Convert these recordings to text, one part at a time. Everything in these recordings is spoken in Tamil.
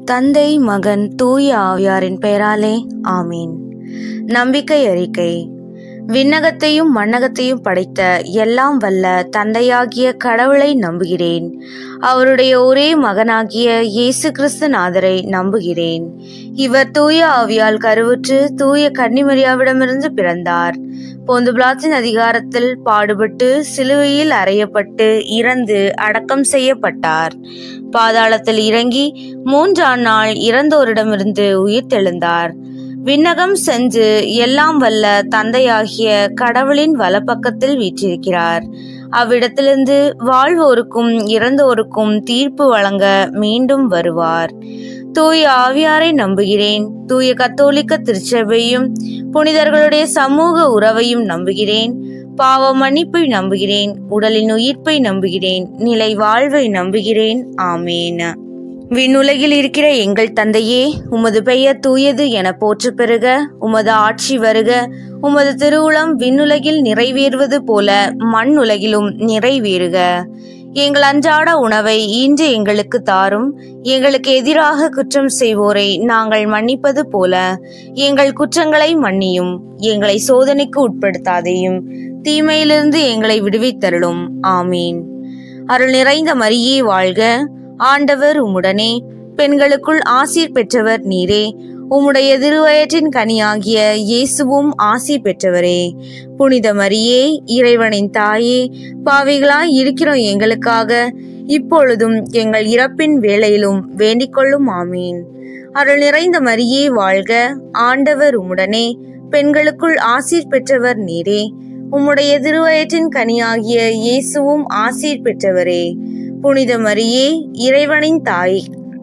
தந்தை மகன் தூய ஆவியாரின் பெயராலே ஆமீன் நம்பிக்கை அறிக்கை விண்ணகத்தையும் மண்ணகத்தையும் படைத்த எல்லாம் வல்ல தந்தையாகிய கடவுளை நம்புகிறேன் அவருடைய ஒரே மகனாகிய இயேசு கிறிஸ்து நாதரை நம்புகிறேன் இவர் தூய ஆவியால் கருவுற்று தூய கன்னிமரியாவிடமிருந்து பிறந்தார் பொந்து பிளாத்தின் அதிகாரத்தில் பாடுபட்டு சிலுவையில் அறையப்பட்டு இறந்து அடக்கம் செய்யப்பட்டார் பாதாளத்தில் இறங்கி மூன்றாம் நாள் இறந்தோரிடமிருந்து உயிர் தெழுந்தார் விண்ணகம் சென்று எல்லாம் வல்ல தந்தையாகிய கடவுளின் வலப்பக்கத்தில் வீற்றிருக்கிறார் அவ்விடத்திலிருந்து வாழ்வோருக்கும் இறந்தோருக்கும் தீர்ப்பு வழங்க மீண்டும் வருவார் தூய ஆவியாரை நம்புகிறேன் தூய கத்தோலிக்க திருச்சபையும் புனிதர்களுடைய சமூக உறவையும் நம்புகிறேன் பாவ மன்னிப்பை நம்புகிறேன் உடலின் உயிர்ப்பை நம்புகிறேன் நிலை வாழ்வை நம்புகிறேன் ஆமேன் விண்ணுலகில் இருக்கிற எங்கள் தந்தையே உமது பெயர் தூயது என போற்று பெறுக உமது ஆட்சி வருக உமது திருவுளம் விண்ணுலகில் நிறைவேறுவது போல மண் உலகிலும் நிறைவேறுக எங்கள் அன்றாட உணவை இன்று எங்களுக்கு தாரும் எங்களுக்கு எதிராக குற்றம் செய்வோரை நாங்கள் மன்னிப்பது போல எங்கள் குற்றங்களை மன்னியும் எங்களை சோதனைக்கு உட்படுத்தாதேயும் தீமையிலிருந்து எங்களை விடுவித்தருளும் ஆமீன் அருள் நிறைந்த மரியே வாழ்க ஆண்டவர் உம்முடனே பெண்களுக்குள் ஆசீர் பெற்றவர் நீரே உம்முடைய திருவயற்றின் கனியாகிய இயேசுவும் ஆசி பெற்றவரே புனித மரியே இறைவனின் தாயே பாவிகளாய் இருக்கிறோம் எங்களுக்காக இப்பொழுதும் எங்கள் இறப்பின் வேளையிலும் வேண்டிக் கொள்ளும் ஆமீன் அருள் நிறைந்த மரியே வாழ்க ஆண்டவர் உம்முடனே பெண்களுக்குள் ஆசீர் பெற்றவர் நீரே உம்முடைய திருவயற்றின் கனியாகிய இயேசுவும் ஆசீர் பெற்றவரே புனித மரியே இறைவனின் தாய்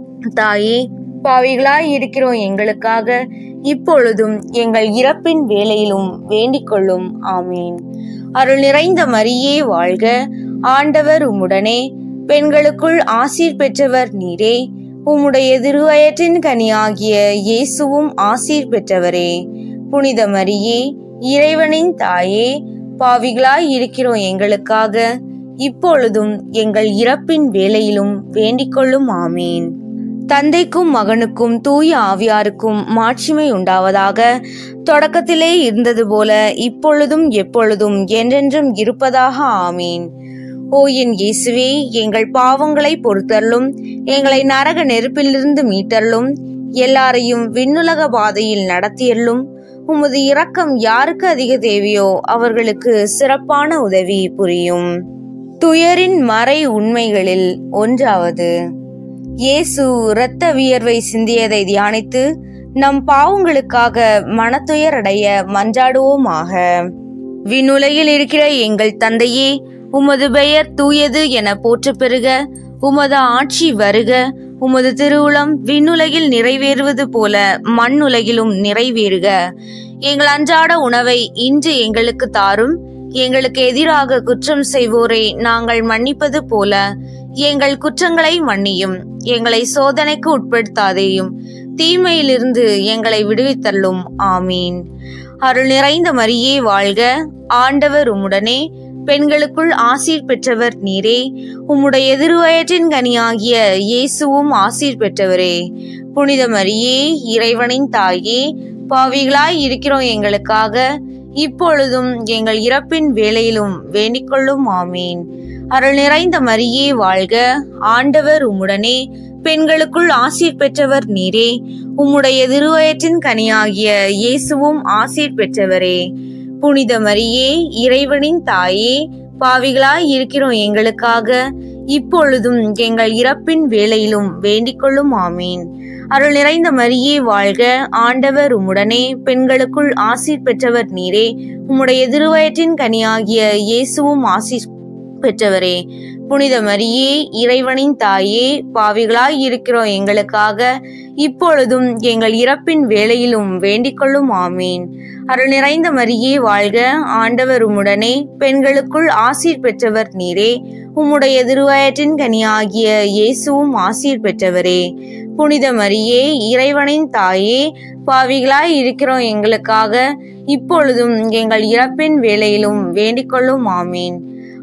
தாயே பாவிகளாய் இருக்கிறோம் எங்களுக்காக இப்பொழுதும் எங்கள் இறப்பின் வேளையிலும் வேண்டிக் கொள்ளும் ஆமீன் அருள் நிறைந்த மரியே வாழ்க ஆண்டவர் உம்முடனே பெண்களுக்குள் ஆசீர் பெற்றவர் நீரே உம்முடைய திருவயற்றின் கனியாகிய இயேசுவும் ஆசீர் பெற்றவரே புனித மரியே இறைவனின் தாயே பாவிகளாய் இருக்கிறோம் எங்களுக்காக இப்பொழுதும் எங்கள் இறப்பின் வேளையிலும் வேண்டிக் கொள்ளும் ஆமீன் தந்தைக்கும் மகனுக்கும் தூய ஆவியாருக்கும் மாட்சிமை உண்டாவதாக தொடக்கத்திலே இருந்தது போல இப்பொழுதும் எப்பொழுதும் என்றென்றும் இருப்பதாக ஆமீன் ஓ என் இயேசுவே எங்கள் பாவங்களை பொறுத்தருளும் எங்களை நரக நெருப்பிலிருந்து மீட்டருளும் எல்லாரையும் விண்ணுலக பாதையில் நடத்தியருளும் உமது இரக்கம் யாருக்கு அதிக தேவையோ அவர்களுக்கு சிறப்பான உதவி புரியும் துயரின் மறை உண்மைகளில் ஒன்றாவது இயேசு இரத்த வியர்வை சிந்தியதை தியானித்து நம் பாவங்களுக்காக மனத்துயரடைய மன்றாடுவோமாக விண்ணுலகில் இருக்கிற எங்கள் தந்தையே உமது பெயர் தூயது என போற்று பெறுக உமது ஆட்சி வருக உமது திருவுளம் விண்ணுலகில் நிறைவேறுவது போல மண்ணுலகிலும் நிறைவேறுக எங்கள் அன்றாட உணவை இன்று எங்களுக்கு தாரும் எங்களுக்கு எதிராக குற்றம் செய்வோரை நாங்கள் மன்னிப்பது போல எங்கள் குற்றங்களை மன்னியும் எங்களை சோதனைக்கு உட்படுத்தாதேயும் தீமையிலிருந்து எங்களை விடுவித்தள்ளும் ஆமீன் அருள் நிறைந்த மரியே வாழ்க ஆண்டவர் உம்முடனே பெண்களுக்குள் ஆசீர் பெற்றவர் நீரே உம்முடைய எதிர்வயற்றின் கனியாகிய இயேசுவும் ஆசீர் பெற்றவரே புனித மரியே இறைவனின் தாயே பாவிகளாய் இருக்கிறோம் எங்களுக்காக இப்பொழுதும் எங்கள் இறப்பின் வேளையிலும் வேண்டிக் கொள்ளும் ஆமீன் அருள் நிறைந்த மரியே வாழ்க ஆண்டவர் உம்முடனே பெண்களுக்குள் ஆசீர் பெற்றவர் நீரே உம்முடைய திருவயற்றின் கனியாகிய இயேசுவும் ஆசீர் பெற்றவரே புனித மரியே இறைவனின் தாயே பாவிகளாய் இருக்கிறோம் எங்களுக்காக இப்பொழுதும் எங்கள் இறப்பின் வேளையிலும் வேண்டிக் கொள்ளும் ஆமீன் அருள் நிறைந்த மரியே வாழ்க ஆண்டவர் உம்முடனே பெண்களுக்குள் ஆசீர் பெற்றவர் நீரே உம்முடைய திருவயற்றின் கனியாகிய இயேசுவும் ஆசீர் பெற்றவரே புனித மரியே இறைவனின் தாயே பாவிகளாய் இருக்கிறோம் எங்களுக்காக இப்பொழுதும் எங்கள் இறப்பின் வேளையிலும் வேண்டிக் கொள்ளும் ஆமீன் அருள் நிறைந்த மரியே வாழ்க ஆண்டவர் உம்முடனே பெண்களுக்குள் ஆசீர் பெற்றவர் நீரே உம்முடைய திருவயற்றின் கனியாகிய இயேசுவும் ஆசீர் பெற்றவரே புனித மரியே இறைவனின் தாயே பாவிகளாய் இருக்கிறோம் எங்களுக்காக இப்பொழுதும் எங்கள் இறப்பின் வேளையிலும் வேண்டிக் கொள்ளும் ஆமீன்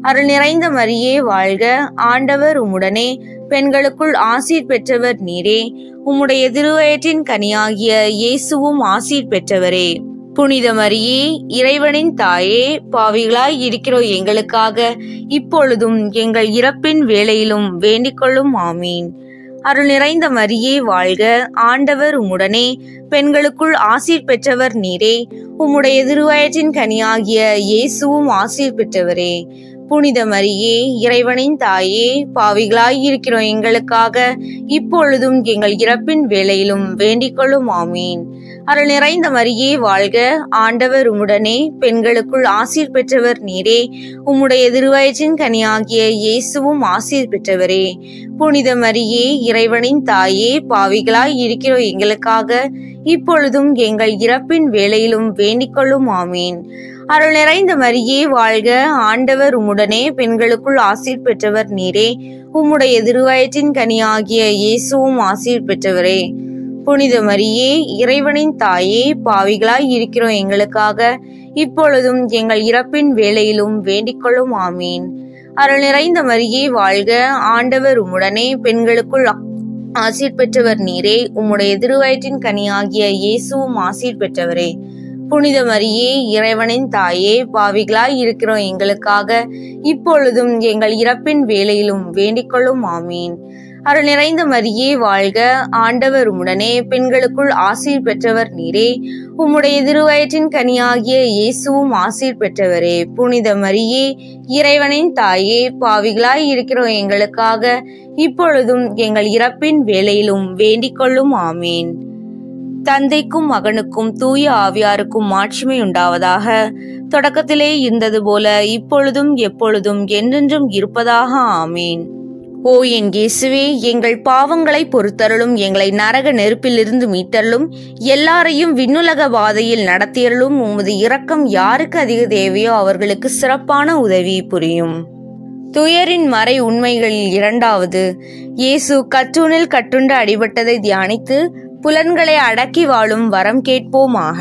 அருள் நிறைந்த மரியே வாழ்க ஆண்டவர் உம்முடனே பெண்களுக்குள் ஆசீர் பெற்றவர் நீரே உம்முடைய திருவயிற்றின் கனியாகிய இயேசுவும் ஆசீர் பெற்றவரே புனித மரியே இறைவனின் தாயே பாவிகளாய் இருக்கிற எங்களுக்காக இப்பொழுதும் எங்கள் இறப்பின் வேளையிலும் வேண்டிக்கொள்ளும் ஆமீன் அருள் நிறைந்த மரியே வாழ்க ஆண்டவர் உம்முடனே பெண்களுக்குள் ஆசீர் பெற்றவர் நீரே உம்முடைய திருவயற்றின் கனியாகிய இயேசுவும் ஆசீர் பெற்றவரே புனித மரியே இறைவனின் தாயே பாவிகளாய் இருக்கிற எங்களுக்காக இப்பொழுதும் எங்கள் இறப்பின் வேளையிலும் வேண்டிக்கொள்ளும் ஆமீன் அருள் நிறைந்த மரியே வாழ்க ஆண்டவர் உம்முடனே பெண்களுக்குள் ஆசீர் பெற்றவர் நீரே உம்முடைய திருவயிற்றின் கனியாகிய இயேசுவும் ஆசீர் பெற்றவரே புனித மரியே இறைவனின் தாயே பாவிகளாய் இருக்கிற எங்களுக்காக இப்பொழுதும் எங்கள் இறப்பின் வேளையிலும் வேண்டிக்கொள்ளும் ஆமீன் அருள் நிறைந்த மரியே வாழ்க ஆண்டவர் உம்முடனே பெண்களுக்குள் ஆசீர் பெற்றவர் நீரே உம்முடைய திருவயற்றின் கனியாகிய இயேசுவும் ஆசீர் பெற்றவரே புனித மரியே இறைவனின் தாயே பாவிகளாய் இருக்கிற எங்களுக்காக இப்பொழுதும் எங்கள் இறப்பின் வேளையிலும் வேண்டிக்கொள்ளும் ஆமீன் அருள் நிறைந்த மரியே வாழ்க ஆண்டவர் உம்முடனே பெண்களுக்குள் ஆசீர் பெற்றவர் நீரே உம்முடைய திருவயிற்றின் கனியாகிய இயேசுவும் ஆசீர் பெற்றவரே புனித மரியே இறைவனின் தாயே பாவிகளாய் இருக்கிற எங்களுக்காக இப்பொழுதும் எங்கள் இறப்பின் வேளையிலும் வேண்டிக்கொள்ளும் ஆமீன் அருள் நிறைந்த மரியே வாழ்க ஆண்டவர் உம்முடனே பெண்களுக்குள் ஆசீர் பெற்றவர் நீரே உம்முடைய திருவயிற்றின் கனியாகிய இயேசுவும் ஆசீர் பெற்றவரே புனித மரியே இறைவனின் தாயே பாவிகளாய் இருக்கிற எங்களுக்காக இப்பொழுதும் எங்கள் இறப்பின் வேளையிலும் வேண்டிக்கொள்ளும் ஆமீன் தந்தைக்கும் மகனுக்கும் தூய ஆவியாருக்கும் மாட்சிமை உண்டாவதாக தொடக்கத்திலே இருந்தது போல இப்பொழுதும் எப்பொழுதும் என்றென்றும் இருப்பதாக ஆமீன் ஓ என் இயேசுவே எங்கள் பாவங்களை பொறுத்தருளும் எங்களை நரக நெருப்பிலிருந்து மீட்டருளும் எல்லாரையும் விண்ணுலக பாதையில் நடத்தியருளும் உமது இரக்கம் யாருக்கு அதிக தேவையோ அவர்களுக்கு சிறப்பான உதவி புரியும் துயரின் மறை உண்மைகளில் இரண்டாவது இயேசு கற்றூனில் கட்டுண்டு அடிபட்டதை தியானித்து புலன்களை அடக்கி வாழும் வரம் கேட்போமாக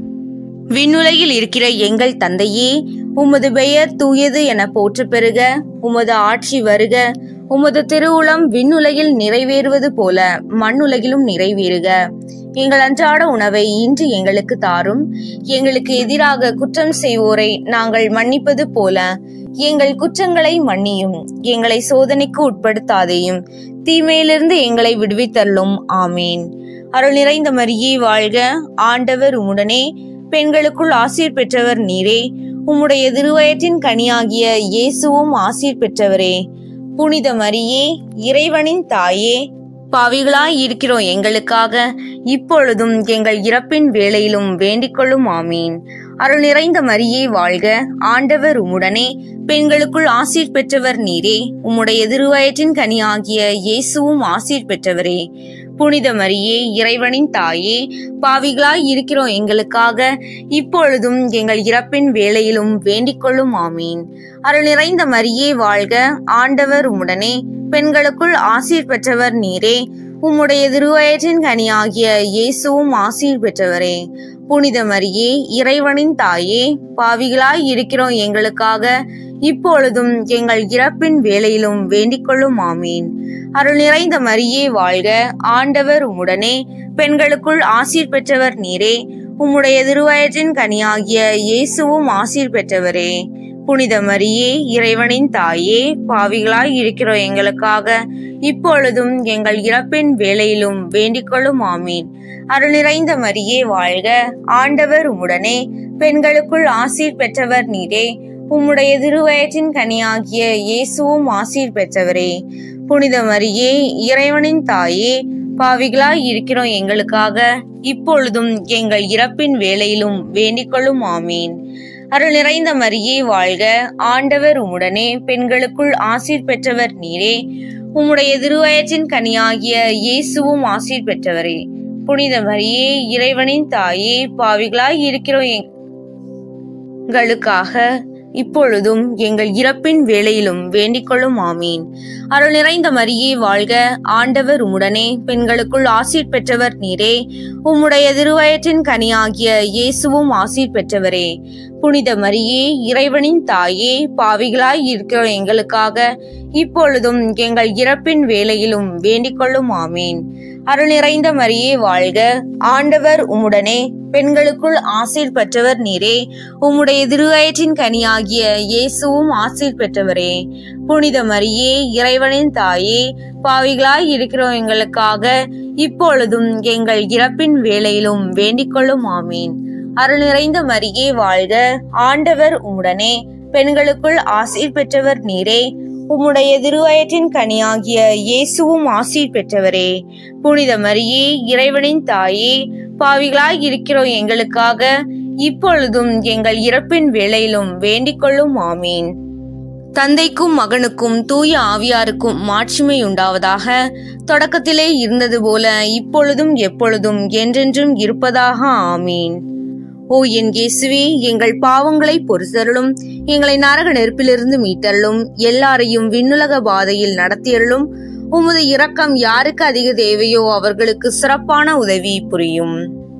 விண்ணுலகில் இருக்கிற எங்கள் தந்தையே உமது பெயர் தூயது என போற்று பெறுக உமது ஆட்சி வருக உமது திருவுளம் விண்ணுலகில் நிறைவேறுவது போல மண்ணுலகிலும் நிறைவேறுக எங்கள் அன்றாட உணவை இன்று எங்களுக்கு தாரும் எங்களுக்கு எதிராக குற்றம் செய்வோரை நாங்கள் மன்னிப்பது போல எங்கள் குற்றங்களை மன்னியும் எங்களை சோதனைக்கு உட்படுத்தாதேயும் தீமையிலிருந்து எங்களை விடுவித்தள்ளும் ஆமீன் அருள் நிறைந்த மரியே வாழ்க ஆண்டவர் உம்முடனே பெண்களுக்குள் ஆசீர் பெற்றவர் நீரே உம்முடைய திருவயற்றின் கனியாகிய இயேசுவும் ஆசீர் பெற்றவரே புனித மரியே இறைவனின் தாயே பாவிகளாய் இருக்கிறோம் எங்களுக்காக இப்பொழுதும் எங்கள் இறப்பின் வேளையிலும் வேண்டிக்கொள்ளும் ஆமீன் அருள் நிறைந்த மரியே வாழ்க ஆண்டவர் உம்முடனே பெண்களுக்குள் ஆசீர் பெற்றவர் நீரே உம்முடைய திருவயற்றின் கனியாகிய இயேசுவும் ஆசீர் பெற்றவரே புனித மரியே இறைவனின் தாயே பாவிகளாய் இருக்கிறோம் எங்களுக்காக இப்பொழுதும் எங்கள் இறப்பின் வேளையிலும் வேண்டிக்கொள்ளும் ஆமீன் அருள் நிறைந்த மரியே வாழ்க ஆண்டவர் உம்முடனே பெண்களுக்குள் ஆசீர் பெற்றவர் நீரே உம்முடைய திருவயற்றின் கனியாகிய இயேசுவும் ஆசீர் பெற்றவரே புனித மரியே இறைவனின் தாயே பாவிகளாய் இருக்கிறோம் எங்களுக்காக இப்பொழுதும் எங்கள் இறப்பின் வேளையிலும் வேண்டிக்கொள்ளும் ஆமீன் அருள் நிறைந்த மரியே வாழ்க ஆண்டவர் உம்முடனே பெண்களுக்குள் ஆசீர் பெற்றவர் நீரே உம்முடைய திருவயற்றின் கனியாகிய இயேசுவும் ஆசீர் பெற்றவரே புனித மரியே இறைவனின் தாயே பாவிகளாய் இருக்கிற எங்களுக்காக இப்பொழுதும் எங்கள் இறப்பின் வேளையிலும் வேண்டிக்கொள்ளும் ஆமீன் அருள் நிறைந்த மரியே வாழ்க ஆண்டவர் உம்முடனே பெண்களுக்குள் ஆசீர் பெற்றவர் நீரே உம்முடைய திருவயற்றின் கனியாகிய இயேசுவும் ஆசீர் பெற்றவரே புனித மரியே இறைவனின் தாயே பாவிகளாய் இருக்கிறோம் எங்களுக்காக இப்பொழுதும் எங்கள் இறப்பின் வேளையிலும் வேண்டிக்கொள்ளும் ஆமீன் அருள் நிறைந்த மரியே வாழ்க ஆண்டவர் உம்முடனே பெண்களுக்குள் ஆசீர் பெற்றவர் நீரே உம்முடைய திருவயற்றின் கனியாகிய இயேசுவும் ஆசீர் பெற்றவரே புனித மரியே இறைவனின் தாயே பாவிகளாய் இருக்கிறோம் எங்களுக்காக இப்பொழுதும் எங்கள் இறப்பின் வேளையிலும் வேண்டிக்கொள்ளும் ஆமீன் அருள் நிறைந்த மரியே வாழ்க ஆண்டவர் உம்முடனே பெண்களுக்குள் ஆசீர் பெற்றவர் நீரே உம்முடைய திருவயற்றின் கனியாகிய இயேசுவும் ஆசீர் பெற்றவரே புனித மரியே இறைவனின் தாயே பாவிகளாய் இருக்கிற எங்களுக்காக இப்பொழுதும் எங்கள் இறப்பின் வேளையிலும் வேண்டிக்கொள்ளும் ஆமீன் அருள் நிறைந்த மரியே வாழ்க ஆண்டவர் உம்முடனே பெண்களுக்குள் ஆசீர் பெற்றவர் நீரே உம்முடைய திருவயற்றின் கனியாகிய இயேசுவும் ஆசீர் பெற்றவரே புனித மரியே இறைவனின் தாயே பாவிகளாய் இருக்கிற எங்களுக்காக இப்பொழுதும் எங்கள் இறப்பின் வேளையிலும் வேண்டிக்கொள்ளும் ஆமீன் அருள் நிறைந்த மரியே வாழ்க ஆண்டவர் உம்முடனே பெண்களுக்குள் ஆசீர் பெற்றவர் நீரே உம்முடைய திருவயற்றின் கனியாகிய இயேசுவும் ஆசீர் பெற்றவரே புனித மரியே இறைவனின் தாயே பாவிகளாய் இருக்கிறோம் எங்களுக்காக இப்பொழுதும் எங்கள் இறப்பின் வேளையிலும் வேண்டிக்கொள்ளும் ஆமீன் தந்தைக்கும் மகனுக்கும் தூய ஆவியாருக்கும் மாட்சிமை உண்டாவதாக தொடக்கத்திலே இருந்தது போல இப்பொழுதும் எப்பொழுதும் என்றென்றும் இருப்பதாக ஆமீன் ஓ என் இயேசுவே எங்கள் பாவங்களை பொறுத்தருளும் எங்களை நரக நெருப்பிலிருந்து மீட்டருளும் எல்லாரையும் விண்ணுலக பாதையில் நடத்தியருளும் உமது இரக்கம் யாருக்கு அதிக தேவையோ அவர்களுக்கு சிறப்பான உதவி புரியும்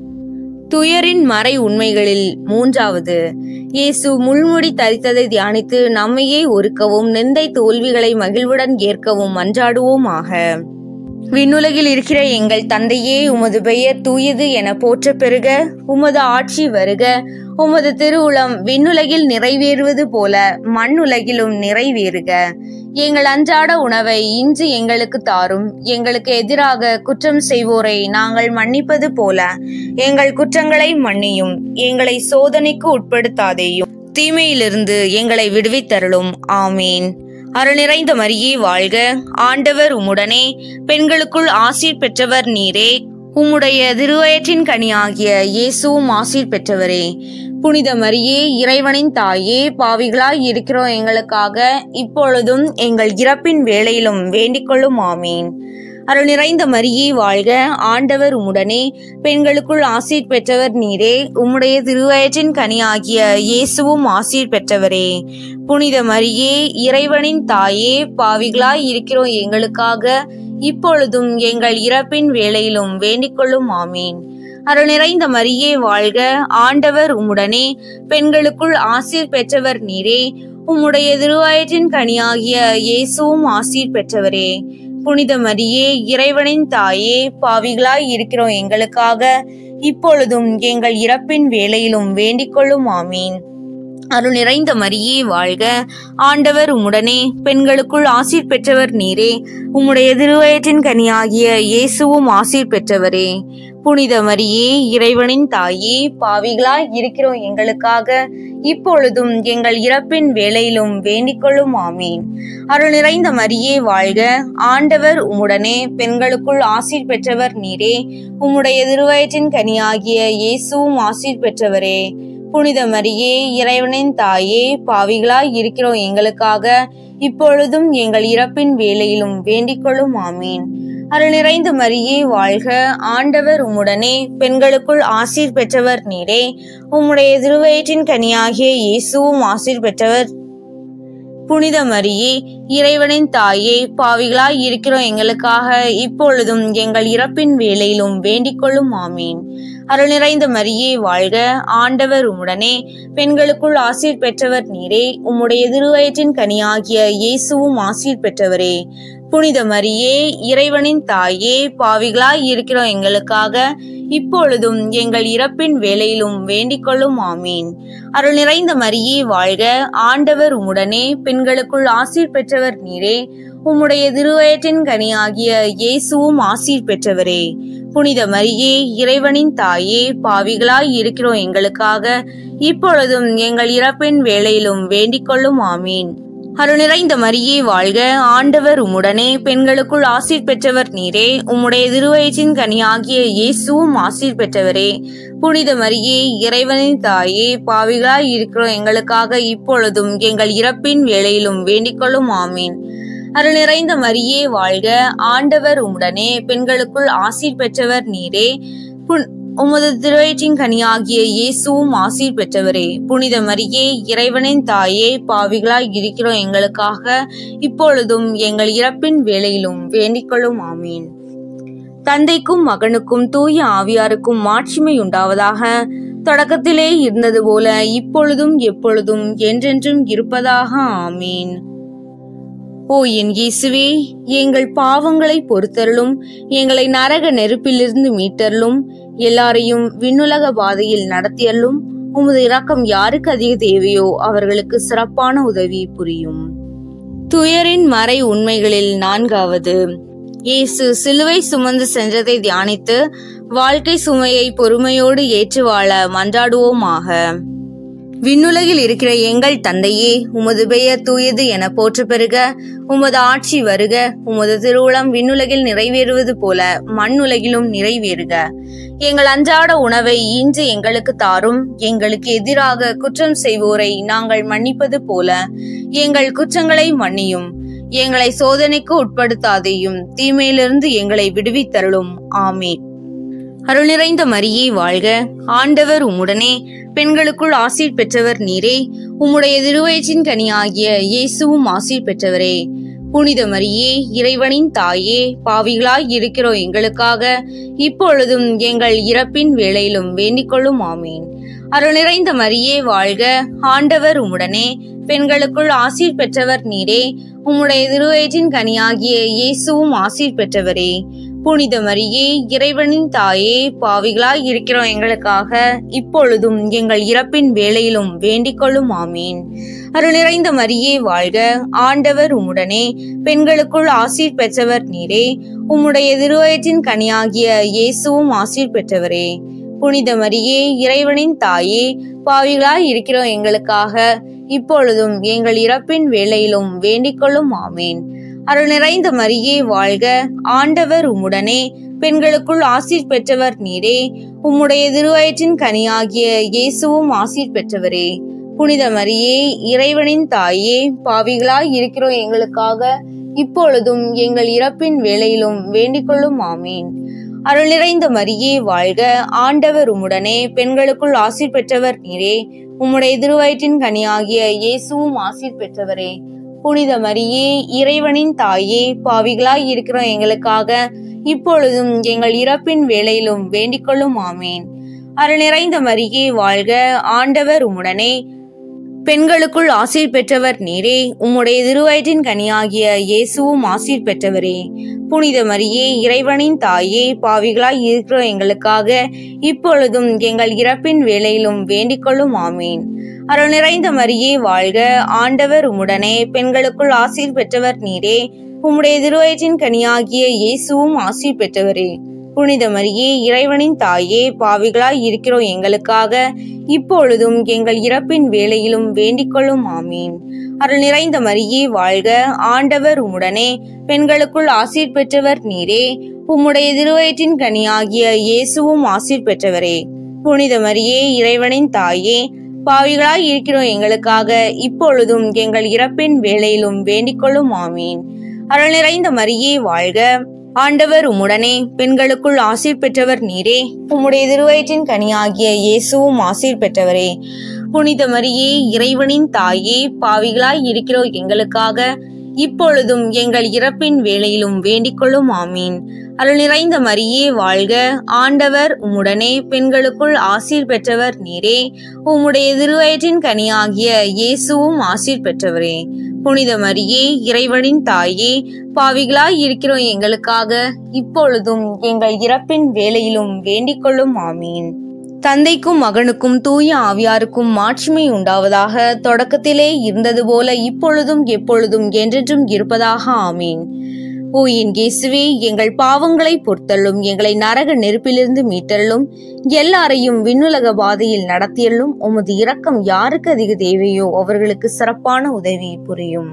துயரின் மறை உண்மைகளில் மூன்றாவது இயேசு முள்முடி தரித்ததை தியானித்து நம்மையே ஒருக்கவும் நிந்தை தோல்விகளை மகிழ்வுடன் ஏற்கவும் மன்றாடுவோமாக விண்ணுலகில் இருக்கிற எங்கள் தந்தையே உமது பெயர் தூயது என போற்ற பெறுக உமது ஆட்சி வருக உமது திருவுளம் விண்ணுலகில் நிறைவேறுவது போல மண்ணுலகிலும் நிறைவேறுக எங்கள் அன்றாட உணவை இன்று எங்களுக்கு தாரும் எங்களுக்கு எதிராக குற்றம் செய்வோரை நாங்கள் மன்னிப்பது போல எங்கள் குற்றங்களை மன்னியும் எங்களை சோதனைக்கு உட்படுத்தாதேயும் தீமையிலிருந்து எங்களை விடுவித்தருளும் ஆமீன் அருள் நிறைந்த மரியே வாழ்க ஆண்டவர் உம்முடனே பெண்களுக்குள் ஆசீர் பெற்றவர் நீரே உம்முடைய திருவயற்றின் கனியாகிய இயேசுவும் ஆசீர் பெற்றவரே புனித மரியே இறைவனின் தாயே பாவிகளாய் இருக்கிறோம் எங்களுக்காக இப்பொழுதும் எங்கள் இறப்பின் வேளையிலும் வேண்டிக்கொள்ளும் ஆமீன் அருள் நிறைந்த மரியே வாழ்க ஆண்டவர் உம்முடனே பெண்களுக்குள் ஆசீர் பெற்றவர் நீரே உம்முடைய திருவயற்றின் கனியாகிய இயேசுவும் ஆசீர் பெற்றவரே புனித மரியே இறைவனின் தாயே பாவிகளாய் இருக்கிறோம் எங்களுக்காக இப்பொழுதும் எங்கள் இறப்பின் வேளையிலும் வேண்டிக்கொள்ளும் ஆமீன் அருள் நிறைந்த மரியே வாழ்க ஆண்டவர் உம்முடனே பெண்களுக்குள் ஆசீர் பெற்றவர் நீரே உம்முடைய திருவயற்றின் கனியாகிய இயேசுவும் ஆசீர் பெற்றவரே புனித மரியே இறைவனின் தாயே பாவிகளாய் இருக்கிறோம் எங்களுக்காக இப்பொழுதும் எங்கள் இறப்பின் வேளையிலும் வேண்டிக்கொள்ளும் ஆமீன் அருள் நிறைந்த மரியே வாழ்க ஆண்டவர் உம்முடனே பெண்களுக்குள் ஆசீர் பெற்றவர் நீரே உம்முடைய திருவயற்றின் கனியாகிய இயேசுவும் ஆசீர் பெற்றவரே புனித மரியே இறைவனின் தாயே பாவிகளாய் இருக்கிறோம் எங்களுக்காக இப்பொழுதும் எங்கள் இறப்பின் வேளையிலும் வேண்டிக்கொள்ளும் ஆமீன் அருள் நிறைந்த மரியே வாழ்க ஆண்டவர் உம்முடனே பெண்களுக்குள் ஆசீர் பெற்றவர் நீரே உம்முடைய திருவயற்றின் கனியாகிய இயேசுவும் ஆசீர் பெற்றவரே புனித மரியே இறைவனின் தாயே பாவிகளாய் இருக்கிறோம் எங்களுக்காக இப்பொழுதும் எங்கள் இறப்பின் வேளையிலும் வேண்டிக்கொள்ளும் ஆமீன் அருள் நிறைந்த மரியே வாழ்க ஆண்டவர் உம்முடனே பெண்களுக்குள் ஆசீர் பெற்றவர் நீரே உம்முடைய திருவயிற்றின் கனியாகிய இயேசுவும் ஆசீர் பெற்றவர் புனித மரியே இறைவனின் தாயே பாவிகளாய் இருக்கிறோம் எங்களுக்காக இப்பொழுதும் எங்கள் இறப்பின் வேளையிலும் வேண்டிக்கொள்ளும் ஆமீன் அருள் நிறைந்த மரியே வாழ்க ஆண்டவர் உம்முடனே பெண்களுக்குள் ஆசீர் பெற்றவர் நீரே உம்முடைய திருவயிற்றின் கனியாகிய இயேசுவும் ஆசீர் பெற்றவரே புனித மரியே இறைவனின் தாயே பாவிகளாய் இருக்கிறோம் எங்களுக்காக இப்பொழுதும் எங்கள் இறப்பின் வேளையிலும் வேண்டிக்கொள்ளும் ஆமீன் அருள் நிறைந்த மரியே வாழ்க ஆண்டவர் உம்முடனே பெண்களுக்குள் ஆசீர் பெற்றவர் நீரே உம்முடைய திருவயற்றின் கனியாகிய இயேசுவும் ஆசீர் பெற்றவரே புனித மரியே இறைவனின் தாயே பாவிகளாய் இருக்கிறோம் எங்களுக்காக இப்பொழுதும் எங்கள் இறப்பின் வேளையிலும் வேண்டிக்கொள்ளும் ஆமீன் அருள் நிறைந்த மரியே வாழ்க ஆண்டவர் உம்முடனே பெண்களுக்குள் ஆசீர் பெற்றவர் நீரே உம்முடைய திருவயிற்றின் கனியாகிய இயேசுவும் ஆசீர் பெற்றவரே புனித மரியே இறைவனின் தாயே பாவிகளாய் இருக்கிறோம் எங்களுக்காக இப்பொழுதும் எங்கள் இறப்பின் வேளையிலும் வேண்டிக்கொள்ளும் ஆமீன் அருள் நிறைந்த மரியே வாழ்க ஆண்டவர் உம்முடனே பெண்களுக்குள் ஆசீர் பெற்றவர் நீரே புன்- உமது திருவயிற்றின் கனியாகிய இயேசுவும் ஆசீர் பெற்றவரே புனித மரியே இறைவனின் தாயே பாவிகளாய் இருக்கிறோம் எங்களுக்காக இப்பொழுதும் எங்கள் இறப்பின் வேளையிலும் வேண்டிக்கொள்ளும் ஆமீன் தந்தைக்கும் மகனுக்கும் தூய ஆவியாருக்கும் மாட்சிமை உண்டாவதாக தொடக்கத்திலே இருந்தது போல இப்பொழுதும் எப்பொழுதும் என்றென்றும் இருப்பதாக ஆமீன் ஓ என் இயேசுவே எங்கள் பாவங்களை பொறுத்தருளும் எங்களை நரக நெருப்பிலிருந்து மீட்டருளும் எல்லாரையும் விண்ணுலக பாதையில் நடத்தியருளும் உமது இரக்கம் யாருக்கு அதிக தேவையோ அவர்களுக்கு சிறப்பான உதவி புரியும் துயரின் மறை உண்மைகளில் நான்காவது இயேசு சிலுவை சுமந்து சென்றதை தியானித்து வாழ்க்கை சுமையை பொறுமையோடு ஏற்று வாழ மன்றாடுவோமாக விண்ணுலகில் இருக்கிற எங்கள் தந்தையே உமது பெயர் தூயது என போற்ற பெறுக உமது ஆட்சி வருக உமது திருவுளம் விண்ணுலகில் நிறைவேறுவது போல மண்ணுலகிலும் நிறைவேறுக எங்கள் அன்றாட உணவை இன்று எங்களுக்கு தாரும் எங்களுக்கு எதிராக குற்றம் செய்வோரை நாங்கள் மன்னிப்பது போல எங்கள் குற்றங்களை மன்னியும் எங்களை சோதனைக்கு உட்படுத்தாதேயும் தீமையிலிருந்து எங்களை விடுவித்தருளும் ஆமே அருள் நிறைந்த மரியே வாழ்க ஆண்டவர் உம்முடனே பெண்களுக்குள் ஆசீர் பெற்றவர் நீரே உம்முடைய திருவயிற்றின் கனியாகிய இயேசுவும் ஆசீர் பெற்றவரே புனித மரியே இறைவனின் தாயே பாவிகளாய் இருக்கிறோம் எங்களுக்காக இப்பொழுதும் எங்கள் இறப்பின் வேளையிலும் வேண்டிக்கொள்ளும் ஆமீன் அருள் நிறைந்த மரியே வாழ்க ஆண்டவர் உம்முடனே பெண்களுக்குள் ஆசீர் பெற்றவர் நீரே உம்முடைய திருவயிற்றின் கனியாகிய இயேசுவும் ஆசீர் பெற்றவரே புனித மரியே இறைவனின் தாயே பாவிகளாய் இருக்கிறோம் எங்களுக்காக இப்பொழுதும் எங்கள் இறப்பின் வேளையிலும் வேண்டிக்கொள்ளும் ஆமீன் அருள் நிறைந்த மரியே வாழ்க ஆண்டவர் உம்முடனே பெண்களுக்குள் ஆசீர் பெற்றவர் நீரே உம்முடைய திருவயத்தின் கனியாகிய இயேசுவும் ஆசீர் பெற்றவரே புனித மரியே இறைவனின் தாயே பாவிகளாய் இருக்கிறோம் எங்களுக்காக இப்பொழுதும் எங்கள் இறப்பின் வேளையிலும் வேண்டிக்கொள்ளும் ஆமீன் அருள் நிறைந்த மரியே வாழ்க ஆண்டவர் உம்முடனே பெண்களுக்குள் ஆசீர் பெற்றவர் நீரே உம்முடைய திருவயிற்றின் கனியாகிய இயேசுவும் ஆசீர் பெற்றவரே புனித மரியே இறைவனின் தாயே பாவிகளாய் இருக்கிறோம் எங்களுக்காக இப்பொழுதும் எங்கள் இறப்பின் வேளையிலும் வேண்டிக்கொள்ளும் ஆமீன் அருள் நிறைந்த மரியே வாழ்க ஆண்டவர் உம்முடனே பெண்களுக்குள் ஆசீர் பெற்றவர் நீரே உம்முடைய திருவயிற்றின் கனியாகிய இயேசுவும் ஆசீர் பெற்றவரே புனித மரியே இறைவனின் தாயே பாவிகளாய் இருக்கிறோம் எங்களுக்காக இப்பொழுதும் எங்கள் இறப்பின் வேளையிலும் வேண்டிக்கொள்ளும் ஆமீன் அருள் நிறைந்த மரியே வாழ்க ஆண்டவர் உம்முடனே பெண்களுக்குள் ஆசீர் பெற்றவர் நீரே உம்முடைய திருவயிற்றின் கனியாகிய இயேசுவும் ஆசீர் பெற்றவரே புனித மரியே இறைவனின் தாயே பாவிகளாய் இருக்கிறோம் எங்களுக்காக இப்பொழுதும் எங்கள் இறப்பின் வேளையிலும் வேண்டிக்கொள்ளும் ஆமீன் அருள் நிறைந்த மரியே வாழ்க ஆண்டவர் உம்முடனே பெண்களுக்குள் ஆசீர் பெற்றவர் நீரே உம்முடைய திருவயிற்றின் கனியாகிய இயேசுவும் ஆசீர் பெற்றவரே புனித மரியே இறைவனின் தாயே பாவிகளாய் இருக்கிறோம் எங்களுக்காக இப்பொழுதும் எங்கள் இறப்பின் வேளையிலும் வேண்டிக்கொள்ளும் ஆமீன் அருள் நிறைந்த மரியே வாழ்க ஆண்டவர் உம்முடனே பெண்களுக்குள் ஆசீர் பெற்றவர் நீரே உம்முடைய திருவயிற்றின் கனியாகிய இயேசுவும் ஆசீர் பெற்றவரே புனித மரியே இறைவனின் தாயே பாவிகளாய் இருக்கிறோம் எங்களுக்காக இப்பொழுதும் எங்கள் இறப்பின் வேளையிலும் வேண்டிக்கொள்ளும் ஆமீன் அருள் நிறைந்த மரியே வாழ்க ஆண்டவர் உம்முடனே பெண்களுக்குள் ஆசீர் பெற்றவர் நீரே உம்முடைய திருவயிற்றின் கனியாகிய இயேசுவும் ஆசீர் பெற்றவரே புனித மரியே இறைவனின் தாயே பாவிகளாய் இருக்கிறோம் எங்களுக்காக இப்பொழுதும் எங்கள் இறப்பின் வேளையிலும் வேண்டிக்கொள்ளும் ஆமீன் அருள் நிறைந்த மரியே வாழ்க ஆண்டவர் உம்முடனே பெண்களுக்குள் ஆசீர் பெற்றவர் நீரே உம்முடைய திருவயிற்றின் கனியாகிய இயேசுவும் ஆசீர் பெற்றவரே புனித மரியே இறைவனின் தாயே பாவிகளாய் இருக்கிறோம் எங்களுக்காக இப்பொழுதும் எங்கள் இறப்பின் வேளையிலும் வேண்டிக்கொள்ளும் ஆமீன் தந்தைக்கும் மகனுக்கும் தூய ஆவியாருக்கும் மாட்சிமை உண்டாவதாக தொடக்கத்திலே இருந்தது போல இப்பொழுதும் எப்பொழுதும் என்றென்றும் இருப்பதாக ஆமீன் ஓ என் இயேசுவே எங்கள் பாவங்களை பொறுத்தள்ளும் எங்களை நரக நெருப்பிலிருந்து மீட்டள்ளும் எல்லாரையும் விண்ணுலக பாதையில் நடத்தியள்ளும் உமது இரக்கம் யாருக்கு அதிக தேவையோ அவர்களுக்கு சிறப்பான உதவி புரியும்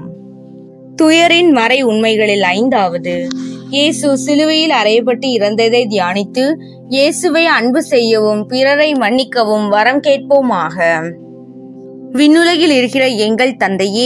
துயரின் மறை உண்மைகளில் ஐந்தாவது இயேசு சிலுவையில் அறையப்பட்டு இறந்ததை தியானித்து இயேசுவை அன்பு செய்யவும் பிறரை மன்னிக்கவும் வரம் கேட்போமாக விண்ணுலகில் இருக்கிற எங்கள் தந்தையே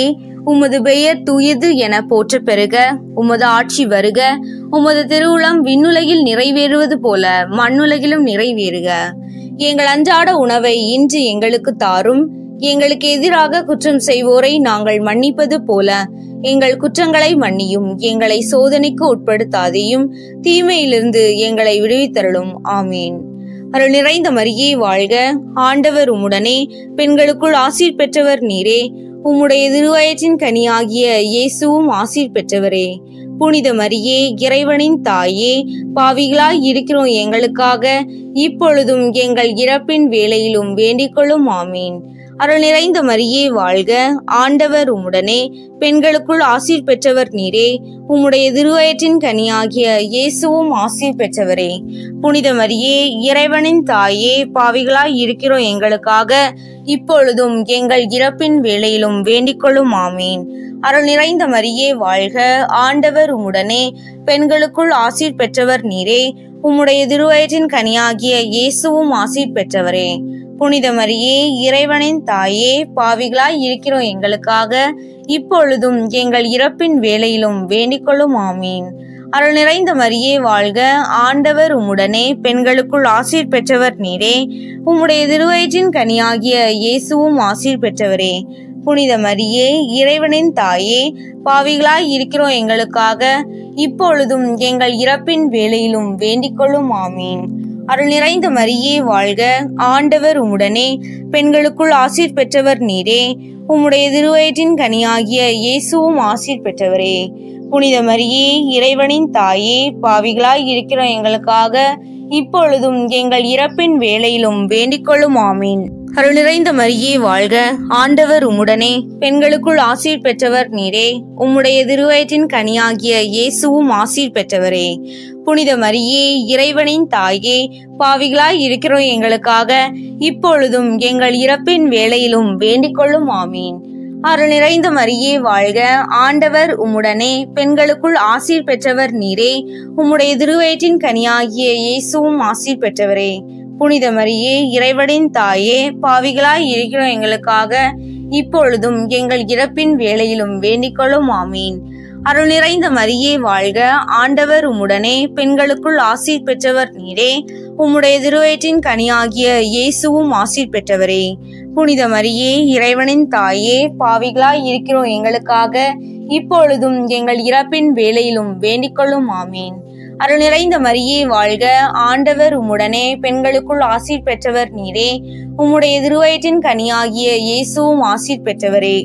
உமது பெயர் தூயது என போற்ற பெறுக உமது ஆட்சி வருக உமது திருவுளம் விண்ணுலகில் நிறைவேறுவது போல மண்ணுலகிலும் நிறைவேறுக எங்கள் அன்றாட உணவை இன்று எங்களுக்கு தாரும் எங்களுக்கு எதிராக குற்றம் செய்வோரை நாங்கள் மன்னிப்பது போல எங்கள் குற்றங்களை மன்னியும் எங்களை சோதனைக்கு உட்படுத்தாதையும் தீமையிலிருந்து எங்களை விடுவித்தருளும் ஆமீன் அருள் நிறைந்த மரியே வாழ்க ஆண்டவர் உம்முடனே பெண்களுக்குள் ஆசீர் பெற்றவர் நீரே உம்முடைய திருவயற்றின் கனியாகிய இயேசுவும் ஆசீர் பெற்றவரே புனித மரியே இறைவனின் தாயே பாவிகளாய் இருக்கிறோம் எங்களுக்காக இப்பொழுதும் எங்கள் இறப்பின் வேளையிலும் வேண்டிக்கொள்ளும் ஆமீன் அருள் நிறைந்த மரியே வாழ்க ஆண்டவர் உம்முடனே பெண்களுக்குள் ஆசீர் பெற்றவர் நீரே உம்முடைய திருவயற்றின் கனியாகிய இயேசுவும் ஆசீர் பெற்றவரே புனித மரியே இறைவனின் தாயே பாவிகளாய் இருக்கிறோம் எங்களுக்காக இப்பொழுதும் எங்கள் இறப்பின் வேளையிலும் வேண்டிக்கொள்ளும் ஆமீன் அருள் நிறைந்த மரியே வாழ்க ஆண்டவர் உம்முடனே பெண்களுக்குள் ஆசீர் பெற்றவர் நீரே உம்முடைய திருவயற்றின் கனியாகிய இயேசுவும் ஆசீர் பெற்றவரே புனித மரியே இறைவனின் தாயே பாவிகளாய் இருக்கிறோம் எங்களுக்காக இப்பொழுதும் எங்கள் இறப்பின் வேளையிலும் வேண்டிக்கொள்ளும் ஆமீன் அருள் நிறைந்த மரியே வாழ்க ஆண்டவர் உம்முடனே பெண்களுக்குள் ஆசீர் பெற்றவர் நீரே உம்முடைய திருவயிற்றின் கனியாகிய இயேசுவும் ஆசீர் பெற்றவரே புனித மரியே இறைவனின் தாயே பாவிகளாய் இருக்கிறோம் எங்களுக்காக இப்பொழுதும் எங்கள் இறப்பின் வேளையிலும் வேண்டிக்கொள்ளும் ஆமீன் அருள் நிறைந்த மரியே வாழ்க ஆண்டவர் உம்முடனே பெண்களுக்குள் ஆசீர் பெற்றவர் நீரே உம்முடைய திருவயிற்றின் கனியாகிய இயேசுவும் ஆசீர் பெற்றவரே புனித மரியே இறைவனின் தாயே பாவிகளாய் இருக்கிற எங்களுக்காக இப்பொழுதும் எங்கள் இறப்பின் வேளையிலும் வேண்டிக்கொள்ளும் ஆமீன் அருள் நிறைந்த மரியே வாழ்க ஆண்டவர் உம்முடனே பெண்களுக்குள் ஆசீர் பெற்றவர் நீரே உம்முடைய திருவயிற்றின் கனியாகிய இயேசுவும் ஆசீர் பெற்றவரே புனித மரியே இறைவனின் தாயே பாவிகளாய் இருக்கிறோம் எங்களுக்காக இப்பொழுதும் எங்கள் இறப்பின் வேளையிலும் வேண்டிக்கொள்ளும் ஆமீன் அருள் நிறைந்த மரியே வாழ்க ஆண்டவர் உம்முடனே பெண்களுக்குள் ஆசீர் பெற்றவர் நீரே உம்முடைய திருவயிற்றின் கனியாகிய இயேசுவும் ஆசீர் பெற்றவரே புனித மரியே இறைவனின் தாயே பாவிகளாய் இருக்கிறோம் எங்களுக்காக இப்பொழுதும் எங்கள் இறப்பின் வேளையிலும் வேண்டிக்கொள்ளும் ஆமீன் அருள் நிறைந்த மரியே வாழ்க ஆண்டவர் உம்முடனே பெண்களுக்குள் ஆசீர் பெற்றவர் நீரே உம்முடைய திருவயிற்றின் கனியாகிய இயேசுவும் ஆசீர் பெற்றவரே புனித மரியே இறைவனின் தாயே பாவிகளாய் இருக்கிறோம் எங்களுக்காக இப்பொழுதும் எங்கள் இறப்பின் வேளையிலும் வேண்டிக்கொள்ளும் ஆமீன் அருள் நிறைந்த மரியே வாழ்க ஆண்டவர் உம்முடனே பெண்களுக்குள் ஆசீர் பெற்றவர் நீரே உம்முடைய திருவயிற்றின் கனியாகிய இயேசுவும் ஆசீர் பெற்றவரே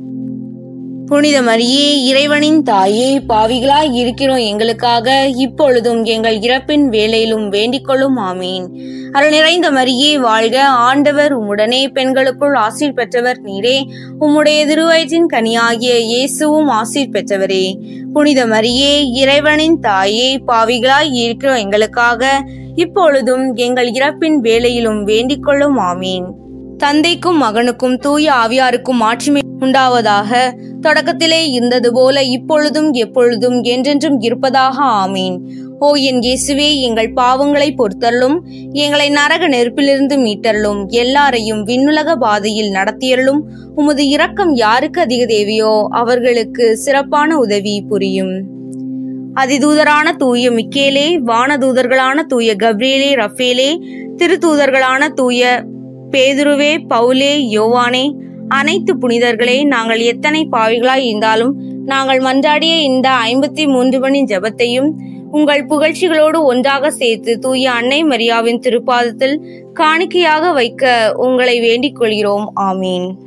புனித மரியே இறைவனின் தாயே பாவிகளாய் இருக்கிறோம் எங்களுக்காக இப்பொழுதும் எங்கள் இறப்பின் வேளையிலும் வேண்டிக்கொள்ளும் ஆமீன் அருள் நிறைந்த மரியே வாழ்க ஆண்டவர் உம்முடனே பெண்களுக்குள் ஆசீர் பெற்றவர் நீரே உம்முடைய திருவயிற்றின் கனியாகிய இயேசுவும் ஆசீர் பெற்றவரே புனித மரியே இறைவனின் தாயே பாவிகளாய் இருக்கிறோம் எங்களுக்காக இப்பொழுதும் எங்கள் இறப்பின் வேளையிலும் வேண்டிக்கொள்ளும் ஆமீன் தந்தைக்கும் மகனுக்கும் தூய ஆவியாருக்கும் மாட்சிமை உண்டாவதாக தொடக்கத்திலே இருந்தது போல இப்பொழுதும் எப்பொழுதும் என்றென்றும் இருப்பதாக ஆமீன் ஓ என் இயேசுவே எங்கள் பாவங்களை பொறுத்தருளும் எங்களை நரக நெருப்பிலிருந்து மீட்டருளும் எல்லாரையும் விண்ணுலக பாதையில் நடத்தியருளும் உமது இரக்கம் யாருக்கு அதிக தேவையோ அவர்களுக்கு சிறப்பான உதவி புரியும் அதிதூதரான தூய மிக்கேலே வானதூதர்களான தூய கப்ரியேலே ரஃபேலே திருத்தூதர்களான தூய பேதுருவே பவுலே யோவானே அனைத்து புனிதர்களே நாங்கள் எத்தனை பாவிகளாய் இருந்தாலும் நாங்கள் மன்றாடிய இந்த ஐம்பத்தி மூன்று மணி ஜெபத்தையும் உங்கள் புகழ்ச்சிகளோடு ஒன்றாக சேர்த்து தூய அன்னை மரியாவின் திருப்பாதத்தில் காணிக்கையாக வைக்க உங்களை வேண்டிக் கொள்கிறோம் ஆமீன்